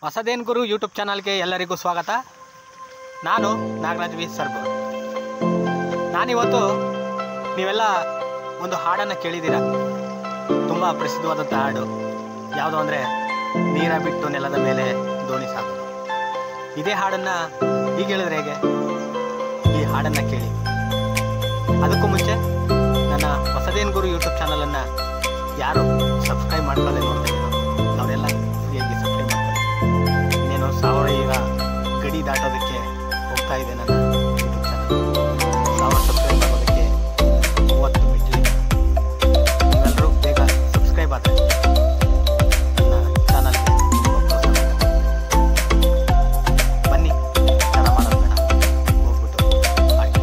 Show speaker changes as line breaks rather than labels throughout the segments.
ಹೊಸದೇನ್ ಗುರು YouTube ಚಾನಲ್ಗೆ ಎಲ್ಲರಿಗೂ ಸ್ವಾಗತ ನಾನು ನಾಗರಾಜ್ ವಿ ಸರ್ಗು ನಾನಿವತ್ತು ನೀವೆಲ್ಲ ಒಂದು ಹಾಡನ್ನು ಕೇಳಿದ್ದೀರ ತುಂಬ ಪ್ರಸಿದ್ಧವಾದಂಥ ಹಾಡು ಯಾವುದು ಅಂದರೆ ನೀರ ಬಿಟ್ಟು ನೆಲದ ಮೇಲೆ ದೋಣಿ ಸಾಕು ಇದೇ ಹಾಡನ್ನು ಈಗ ಹೇಳಿದ್ರೆ ಹೇಗೆ ಈ ಹಾಡನ್ನು ಕೇಳಿ ಅದಕ್ಕೂ ಮುಂಚೆ ನನ್ನ ಹೊಸದೇನ್ ಗುರು ಯೂಟ್ಯೂಬ್ ಚಾನಲನ್ನು ಯಾರು ಸಬ್ಸ್ಕ್ರೈಬ್ ಮಾಡ್ಕೊಳ್ಳದೆ ನೋಡ್ತಾ ಇದ್ದೀರೋ ಅವರೆಲ್ಲ ಫ್ರೀಯಾಗಿ ಸಬ್ಸ್ಕ್ರೈಬ್ ಮಾಡ್ಕೊಳ್ಳಿ ಇನ್ನೇನು ಸಾವಿರ ಗಡಿ ದಾಟೋದಕ್ಕೆ ಹೋಗ್ತಾ ಇದೆ ನನ್ನ ಯೂಟ್ಯೂಬ್ ಚಾನಲ್ ಸಾವಿರ ಸಬ್ಸ್ಕ್ರೈಬ್ ಮಾಡೋದಕ್ಕೆ ಮೂವತ್ತು ಮಿಟ್ಲಿ ನೀವೆಲ್ಲರೂ ಬೇಗ ಸಬ್ಸ್ಕ್ರೈಬ್ ಆದರೆ ನನ್ನ ಚಾನಲ್ಗೆ ತುಂಬ ಪ್ರೋತ್ಸಾಹ ಆಗುತ್ತೆ. ಬನ್ನಿ ಜನ ಮಾಡೋದು ಬೇಡ ಹೋಗ್ಬಿಟ್ಟು ಹಾಗೆ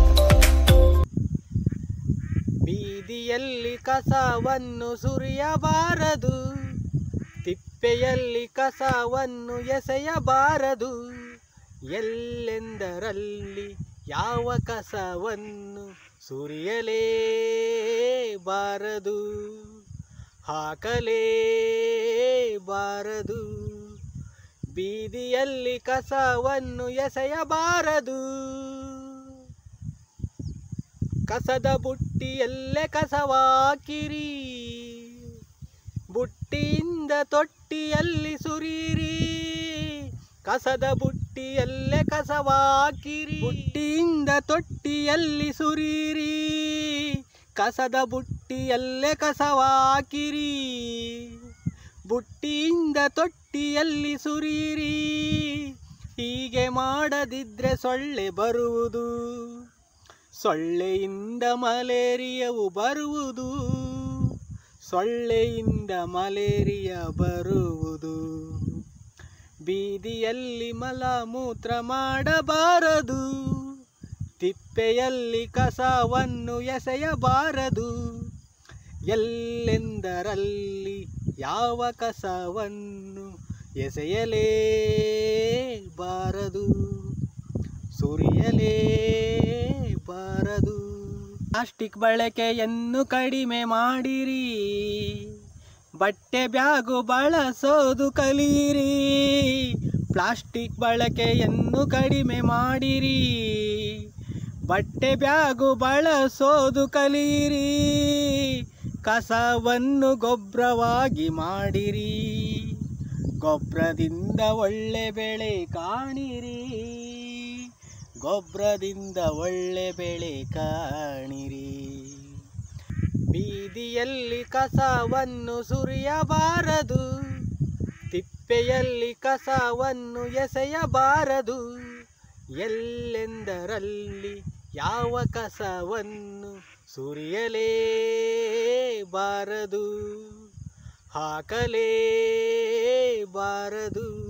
ಬೀದಿಯಲ್ಲಿ ಕಸವನ್ನು ಸುರಿಯಬಾರದು ತಿಪ್ಪೆಯಲ್ಲಿ ಕಸವನ್ನು ಎಸೆಯಬಾರದು ಎಲ್ಲೆಂದರಲ್ಲಿ ಯಾವ ಕಸವನ್ನು ಸುರಿಯಲೇಬಾರದು ಹಾಕಲೇಬಾರದು ಬೀದಿಯಲ್ಲಿ ಕಸವನ್ನು ಎಸೆಯಬಾರದು ಕಸದ ಬುಟ್ಟಿಯಲ್ಲೇ ಕಸವಾಕಿರಿ ಬುಟ್ಟಿಯಿಂದ ತೊಟ್ಟಿಯಲ್ಲಿ ಸುರೀರಿ ಕಸದ ಬುಟ್ಟಿಯಲ್ಲೇ ಕಸವಾಕಿರಿ ಬುಟ್ಟಿಯಿಂದ ತೊಟ್ಟಿಯಲ್ಲಿ ಸುರೀರಿ ಕಸದ ಬುಟ್ಟಿಯಲ್ಲೇ ಕಸವಾಕಿರಿ ಬುಟ್ಟಿಯಿಂದ ತೊಟ್ಟಿಯಲ್ಲಿ ಸುರೀರಿ ಹೀಗೆ ಮಾಡದಿದ್ರೆ ಸೊಳ್ಳೆ ಬರುವುದು ಸೊಳ್ಳೆಯಿಂದ ಮಲೇರಿಯವು ಬರುವುದು ಸೊಳ್ಳೆಯಿಂದ ಮಲೇರಿಯ ಬರುವುದು ಬೀದಿಯಲ್ಲಿ ಮಲಮೂತ್ರ ಮಾಡಬಾರದು ತಿಪ್ಪೆಯಲ್ಲಿ ಕಸವನ್ನು ಎಸೆಯಬಾರದು ಎಲ್ಲೆಂದರಲ್ಲಿ ಯಾವ ಕಸವನ್ನು ಎಸೆಯಲೇಬಾರದು ಸುರಿಯಲೇಬಾರದು ಪ್ಲಾಸ್ಟಿಕ್ ಬಳಕೆಯನ್ನು ಕಡಿಮೆ ಮಾಡಿರಿ ಬಟ್ಟೆ ಬ್ಯಾಗು ಬಳಸೋದು ಕಲೀರಿ ಪ್ಲಾಸ್ಟಿಕ್ ಬಳಕೆಯನ್ನು ಕಡಿಮೆ ಮಾಡಿರಿ ಬಟ್ಟೆ ಬ್ಯಾಗು ಬಳಸೋದು ಕಲೀರಿ ಕಸವನ್ನು ಗೊಬ್ಬರವಾಗಿ ಮಾಡಿರಿ ಗೊಬ್ಬರದಿಂದ ಒಳ್ಳೆ ಬೆಳೆ ಕಾಣಿರಿ ಗೊಬ್ಬರದಿಂದ ಒಳ್ಳೆ ಬೆಳೆ ಕಾಣಿರಿ ಬೀದಿಯಲ್ಲಿ ಕಸವನ್ನು ಸುರಿಯಬಾರದು ತಿಪ್ಪೆಯಲ್ಲಿ ಕಸವನ್ನು ಎಸೆಯಬಾರದು ಎಲ್ಲೆಂದರಲ್ಲಿ ಯಾವ ಕಸವನ್ನು ಸುರಿಯಲೇಬಾರದು ಹಾಕಲೇಬಾರದು